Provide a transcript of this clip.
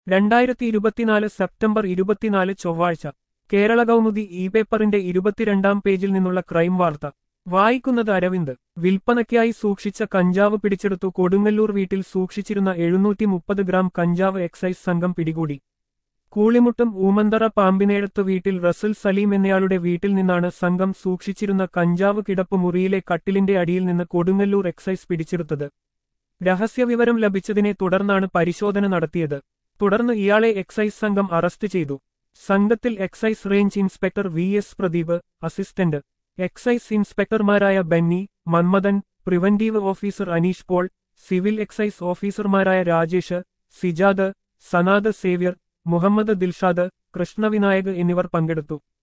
രണ്ടായിരത്തി ഇരുപത്തിനാല് സെപ്റ്റംബർ ഇരുപത്തിനാല് ചൊവ്വാഴ്ച കേരള കൗമുദി ഇ പേപ്പറിന്റെ ഇരുപത്തിരണ്ടാം പേജിൽ നിന്നുള്ള ക്രൈം വാർത്ത വായിക്കുന്നത് അരവിന്ദ് വിൽപ്പനയ്ക്കായി സൂക്ഷിച്ച കഞ്ചാവ് പിടിച്ചെടുത്തു കൊടുങ്ങല്ലൂർ വീട്ടിൽ സൂക്ഷിച്ചിരുന്ന എഴുന്നൂറ്റി മുപ്പത് ഗ്രാം കഞ്ചാവ് എക്സൈസ് സംഘം പിടികൂടി കൂളിമുട്ടും ഊമന്തറ പാമ്പിനേഴത്ത് വീട്ടിൽ റസുൽ സലീം എന്നയാളുടെ വീട്ടിൽ നിന്നാണ് സംഘം സൂക്ഷിച്ചിരുന്ന കഞ്ചാവ് കിടപ്പ് മുറിയിലെ കട്ടിലിന്റെ അടിയിൽ നിന്ന് കൊടുങ്ങല്ലൂർ എക്സൈസ് പിടിച്ചെടുത്തത് രഹസ്യവിവരം ലഭിച്ചതിനെ തുടർന്നാണ് പരിശോധന നടത്തിയത് തുടർന്ന് ഇയാളെ എക്സൈസ് സംഘം അറസ്റ്റ് ചെയ്തു സംഘത്തിൽ excise range inspector V S Pradeep assistant excise ഇൻസ്പെക്ടർമാരായ Benny Manmadhan preventive officer Aneesh Paul civil excise ഓഫീസർമാരായ രാജേഷ് സിജാദ് സനാദ് സേവ്യർ മുഹമ്മദ് ദിൽഷാദ് കൃഷ്ണവിനായക് എന്നിവർ പങ്കെടുത്തു